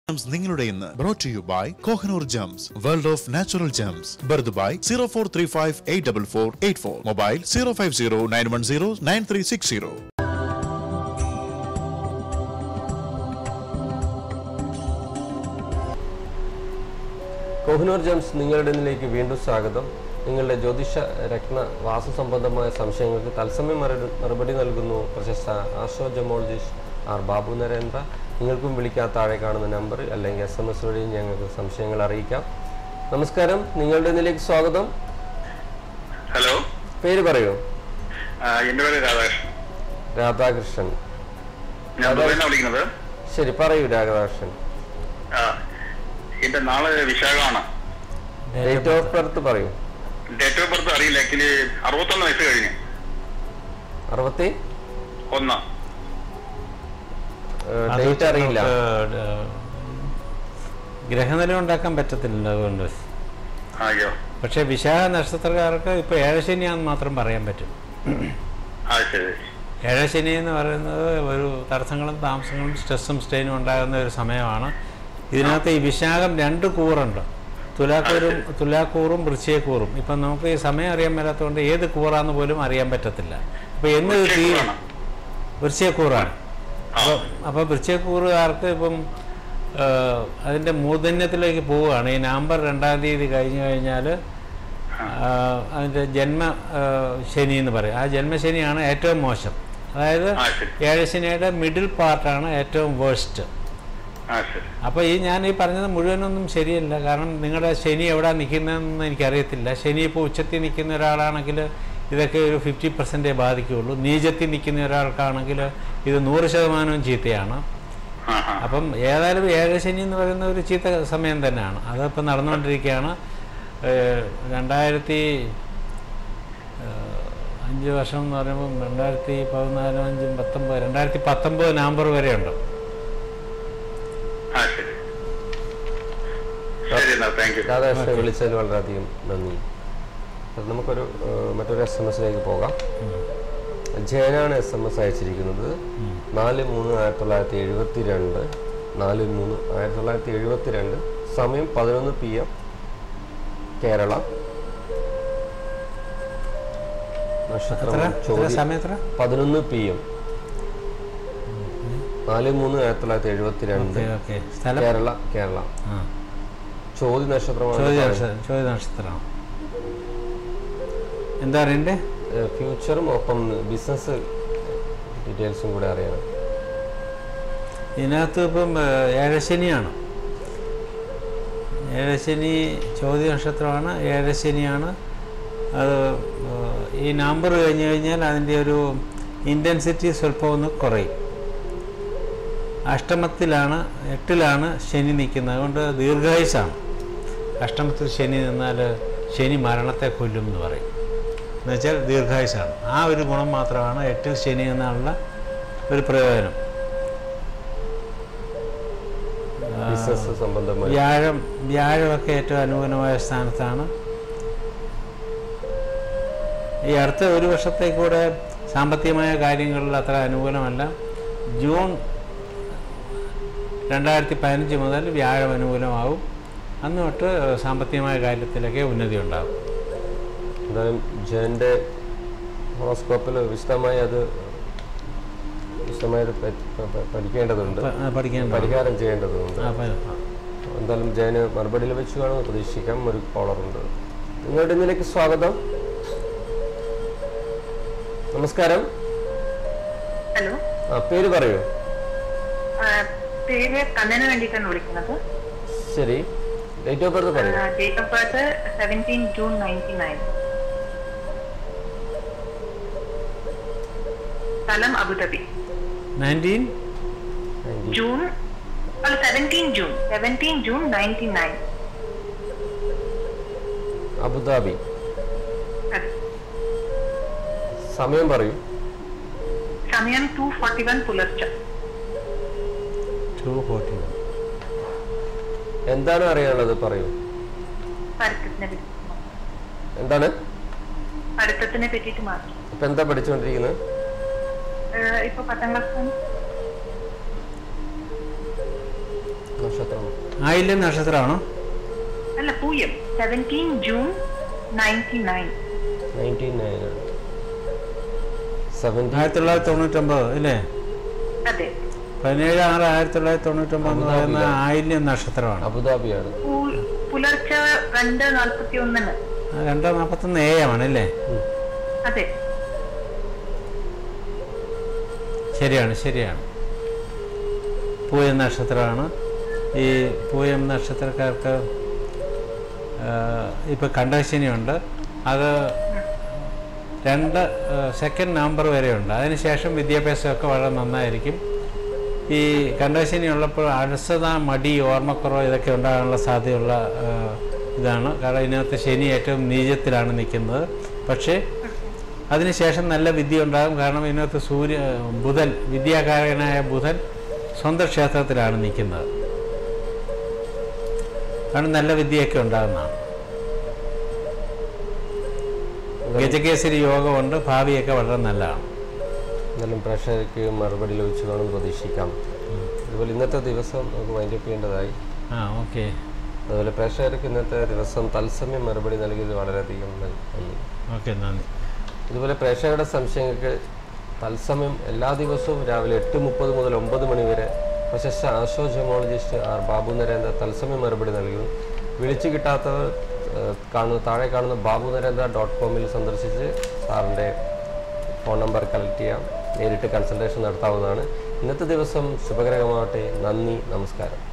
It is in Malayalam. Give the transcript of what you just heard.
Gems നിങ്ങളുടെ ഇന്ന് brought you by Kohinoor gems world of natural gems brought by zero four three five eight double four eight four mobile zero five zero nine one zero nine three six zero Kohinoor gems നിങ്ങളുടെ ഇതിലേക്ക് വീണ്ടും സ്വാഗതം നിങ്ങളുടെ ജ്യോതിഷ രത്ന വാസ്തു സംബന്ധമായ സംശയങ്ങൾക്ക് തത്സമയം മറു- മറുപടി നൽകുന്നു പ്രശസ്ത astro gemologist R Babu Narendra നിങ്ങൾക്കും വിളിക്കാൻ താഴെ കാണുന്ന നമ്പർ അല്ലെങ്കിൽ എസ് എം എസ് വഴി ഞങ്ങൾക്ക് സംശയങ്ങൾ അറിയിക്കാം നമസ്കാരം നിങ്ങളുടെ ഇതിലേക്ക് സ്വാഗതം ഹലോ പേര് പറയൂ ആ, എന്റെ പേര് രാധാകൃഷ്ണൻ രാധാകൃഷ്ണൻ ഞാൻ ദുബൈന്നാ വിളിക്കുന്നത് ശരി പറയൂ രാധാകൃഷ്ണൻ ആ, എന്റെ നാളെ വിശാഖമാണ് ഡേറ്റ് ഓഫ് ബർത്ത് പറയൂ ഡേറ്റ് ഓഫ് ബർത്ത് അറിയില്ല ആക്ച്വലി അറുപത്തൊന്ന് വയസ്സ് കഴിഞ്ഞു അറുപത്തി ഒന്ന് ഡേറ്റ് അറിയില്ല ഗ്രഹനില ഉണ്ടാക്കാൻ പറ്റത്തില്ല അതുകൊണ്ട് അയ്യോ പക്ഷേ വിശാഖ നക്ഷത്രക്കാർക്ക് ഇപ്പോൾ ഏഴശനിയാന്ന് മാത്രം പറയാൻ പറ്റും ആ ശരി ഏഴശനി എന്ന് പറയുന്നത് ഒരു തടസ്സങ്ങളും താമസങ്ങളും സ്ട്രെസ്സും സ്ട്രെയിനും ഉണ്ടാകുന്ന ഒരു സമയമാണ് ഇതിനകത്ത് ഈ വിശാഖം രണ്ട് കൂറുണ്ട് തുലാക്കൂറും തുലാക്കൂറും വൃശ്ചയക്കൂറും ഇപ്പം നമുക്ക് ഈ സമയം അറിയാൻ മേലാത്തതുകൊണ്ട് ഏത് കൂറാന്ന് പോലും അറിയാൻ പറ്റത്തില്ല അപ്പോൾ എന്ന് ഇത് തീ വൃശ്ചികക്കൂറാണ്. വൃശ്ചയക്കൂറാണ് ആ, അപ്പോൾ അപ്പോൾ വൃശ്ചയക്കൂറുകാർക്ക് ഇപ്പം ആ, അതിൻ്റെ മൂർധന്യത്തിലേക്ക് പോവുകയാണ് ഈ നവംബർ രണ്ടാം തീയതി കഴിഞ്ഞു കഴിഞ്ഞാൽ അതിൻ്റെ ജന്മ ആ, ശനി എന്ന് പറയും ആ ജന്മശനിയാണ് ഏറ്റവും മോശം അതായത് ആ, ശരി. ഏഴശനിയുടെ മിഡിൽ പാർട്ടാണ് ഏറ്റവും വേഴ്സ്റ്റ് ആ ശരി അപ്പോൾ ഈ ഞാൻ ഈ പറഞ്ഞത് മുഴുവനൊന്നും ശരിയല്ല കാരണം നിങ്ങളുടെ ശനി എവിടെ നിൽക്കുന്നതെന്ന് എനിക്കറിയത്തില്ല ശനി ഇപ്പോൾ ഉച്ചത്തിൽ നിൽക്കുന്ന ഒരാളാണെങ്കിൽ ഇതൊക്കെ ഒരു ഫിഫ്റ്റി പെർസെൻറ്റേ ബാധിക്കുകയുള്ളൂ നീചത്തിൽ നിൽക്കുന്ന ഒരാൾക്കാണെങ്കിൽ ഇത് നൂറ് ശതമാനവും ചീത്തയാണ് ആ ആ അപ്പം ഏതായാലും ഏഴ് ശനി എന്ന് പറയുന്ന ഒരു ചീത്ത സമയം തന്നെയാണ് അതിപ്പോൾ നടന്നുകൊണ്ടിരിക്കുകയാണ് ഏഹ് രണ്ടായിരത്തി ഏഹ് അഞ്ച് വർഷം എന്ന് പറയുമ്പോൾ രണ്ടായിരത്തി പതിനാലും അഞ്ചും പത്തൊമ്പത് രണ്ടായിരത്തി പത്തൊമ്പത് നവംബർ വരെയുണ്ട് ആ ശരി ശരി എന്നാ താങ്ക് യു രാധാകൃഷ്ണൻ വിളിച്ചതിന് വളരെയധികം നന്ദി അത് നമുക്കൊരു ഏഹ്, മറ്റൊരു എസ് എം എസിലേക്ക് പോകാം ജയനാണ് എസ് എം എസ് അയച്ചിരിക്കുന്നത് നാല് മൂന്ന് ആയിരത്തി തൊള്ളായിരത്തി എഴുപത്തി രണ്ട് നാല് മൂന്ന് ആയിരത്തി തൊള്ളായിരത്തി എഴുപത്തി രണ്ട് സമയം പതിനൊന്ന് പി എം കേരള നക്ഷത്രം എത്ര എത്ര ചോദ്യം സമയം എത്ര പതിനൊന്ന് പി എം നാല് മൂന്ന് ആയിരത്തി തൊള്ളായിരത്തി എഴുപത്തി രണ്ട് ഓക്കെ ഓക്കെ സ്ഥലം കേരള കേരള ആ ചോദ്യ നക്ഷത്രമാണ് ചോദ്യ പറയുന്നത്. നക്ഷത്രം ചോദ്യ നക്ഷത്രമാണ് എന്താ അറിയണ്ടേ ഏഹ് ഫ്യൂച്ചറും ഒപ്പം ബിസിനസ് ഡീറ്റെയിൽസും കൂടെ അറിയണം ഇതിനകത്ത് ഇപ്പം ഏഹ്, ഏഴശനിയാണ് ഏഴശനി ചോദ്യ നക്ഷത്രമാണ് ഏഴശനിയാണ് അത് ഏഹ്, ഈ നമ്പർ കഴിഞ്ഞ് കഴിഞ്ഞാൽ അതിൻ്റെ ഒരു ഇൻറ്റൻസിറ്റി സ്വല്പം ഒന്ന് കുറയും അഷ്ടമത്തിലാണ് എട്ടിലാണ് ശനി നിൽക്കുന്നത് അതുകൊണ്ട് ദീർഘായുസാണ് അഷ്ടമത്തിൽ ശനി നിന്നാൽ ശനി മരണത്തെ കൊല്ലും എന്ന് പറയും എന്നുവെച്ചാൽ ദീർഘായുസാണ് ആ ഒരു ഗുണം മാത്രമാണ് എട്ടിൽ ശനി എന്നുള്ള ഒരു പ്രയോജനം ബിസിനസ് സംബന്ധമായി വ്യാഴം വ്യാഴമൊക്കെ ഏറ്റവും അനുകൂലമായ സ്ഥാനത്താണ് ഈ അടുത്ത ഒരു വർഷത്തേക്കൂടെ സാമ്പത്തികമായ കാര്യങ്ങളിൽ അത്ര അനുകൂലമല്ല ജൂൺ രണ്ടായിരത്തി പതിനഞ്ച് മുതൽ വ്യാഴം അനുകൂലമാവും അന്ന് തൊട്ട് സാമ്പത്തികമായ കാര്യത്തിലൊക്കെ ഉന്നതി ഉണ്ടാകും എന്തായാലും ജയന്റെ ഹോറോസ്കോപ്പിൽ വിശദമായി അത് വിശദമായി അത് പ- പ- പ- പഠിക്കേണ്ടതുണ്ട് പ- പഠിക്കാൻ പരിഹാരം ചെയ്യേണ്ടതുണ്ട് അപ്പം എന്തായാലും ജയന് മറുപടി ലഭിച്ചു കാണുമെന്ന് പ്രതീക്ഷിക്കാം ഒരു കോളറുണ്ട് നിങ്ങളുടെ ഇതിലേക്ക് സ്വാഗതം നമസ്കാരം ഹലോ ആ പേര് പറയൂ ആ, പേര് കണ്ണന് വേണ്ടിയിട്ടാണ് വിളിക്കുന്നത് ശരി ഡേറ്റ് ഓഫ് ബർത്ത് പറയൂ date of birth seventeen June ninety nine സ്ഥലം അബുദാബി നയൻറ്റീൻ ജൂൺ അല്ല seventeen June seventeen June ninety nine Abu Dhabi സമയം പറയൂ സമയം ടു ഫോർട്ടി വൺ പുലർച്ചെ ടു ഫോർട്ടി വൺ എന്താണ് അറിയാനുള്ളത് പറയൂ പഠിത്തത്തിനെ പറ്റി എന്താണ് പഠിത്തത്തിനെ പറ്റിയിട്ട് മാത്രം ഇപ്പൊ എന്താ പഠിച്ചുകൊണ്ടിരിക്കുന്നത് ഇപ്പൊ പത്താം ക്ലാസ് നക്ഷത്ര നക്ഷത്രം ആയില്യം നക്ഷത്രമാണോ അല്ല പൂയം seventeen June ninety nine nineteen nine seventeen ആയിരത്തി തൊള്ളായിരത്തി തൊണ്ണൂറ്റൊമ്പത് അല്ലേ അതെ പതിനേഴ് ആറ് ആയിരത്തി തൊള്ളായിരത്തി തൊണ്ണൂറ്റൊമ്പത് എന്ന് പറയുന്ന ആയില്യം നക്ഷത്രമാണ് അബുദാബിയാണ് പു- പുലർച്ചെ രണ്ട് നാൽപ്പത്തി ഒന്നിന് ആ രണ്ട് നാൽപ്പത്തൊന്ന് എ ആണ് അല്ലേ അതെ ശരിയാണ് ശരിയാണ് പൂയം നക്ഷത്രമാണ് ഈ പൂയം നക്ഷത്രക്കാർക്ക് ഇപ്പോൾ കണ്ടശനിയുണ്ട് അത് രണ്ട് സെക്കൻഡ് നമ്പർ വരെയുണ്ട് അതിനുശേഷം വിദ്യാഭ്യാസമൊക്കെ വളരെ നന്നായിരിക്കും ഈ കണ്ടശനി ഉള്ളപ്പോൾ അലസത മടി ഓർമ്മക്കുറവ് ഇതൊക്കെ ഉണ്ടാകാനുള്ള സാധ്യതയുള്ള ആ, ഇതാണ് കാരണം ഇതിനകത്ത് ശനി ഏറ്റവും നീചത്തിലാണ് നിൽക്കുന്നത് പക്ഷേ അതിനുശേഷം നല്ല വിദ്യ ഉണ്ടാകും കാരണം ഇതിനകത്ത് സൂര്യ ബുധൻ വിദ്യാകാരകനായ ബുധൻ സ്വന്തം ക്ഷേത്രത്തിലാണ് നിൽക്കുന്നത് കാരണം നല്ല വിദ്യയൊക്കെ ഉണ്ടാകുന്നതാണ് ഗജകേസരി യോഗമുണ്ട് ഭാവിയൊക്കെ വളരെ നല്ലതാണ് എന്നാലും പ്രേക്ഷകർക്ക് മറുപടി ലഭിച്ചു കാണും പ്രതീക്ഷിക്കാം അതുപോലെ ഇന്നത്തെ ദിവസം നമുക്ക് വൈൻഡപ്പ് ചെയ്യേണ്ടതായി ആ ഓക്കെ അതുപോലെ പ്രേക്ഷകർക്ക് ഇന്നത്തെ ദിവസം തത്സമയം മറുപടി നൽകിയത് വളരെയധികം നന്ദി ഓക്കെ നന്ദി ഇതുപോലെ പ്രേക്ഷകരുടെ സംശയങ്ങൾക്ക് തത്സമയം എല്ലാ ദിവസവും രാവിലെ എട്ട് മുപ്പത് മുതൽ ഒമ്പത് മണി വരെ പ്രശസ്ത ആശോ ജമോളജിസ്റ്റ് ആർ ബാബു നരേന്ദ്ര തത്സമയം മറുപടി നൽകും വിളിച്ചു കിട്ടാത്തവർ ഏഹ്, കാണുന്ന താഴെ കാണുന്ന ബാബു നരേന്ദ്ര ഡോട്ട് കോമിൽ സന്ദർശിച്ച് സാറിൻ്റെ ഫോൺ നമ്പർ കളക്ട് ചെയ്യാം നേരിട്ട് കൺസൾട്ടേഷൻ നടത്താവുന്നതാണ് ഇന്നത്തെ ദിവസം ശുഭകരമാവട്ടെ നന്ദി നമസ്കാരം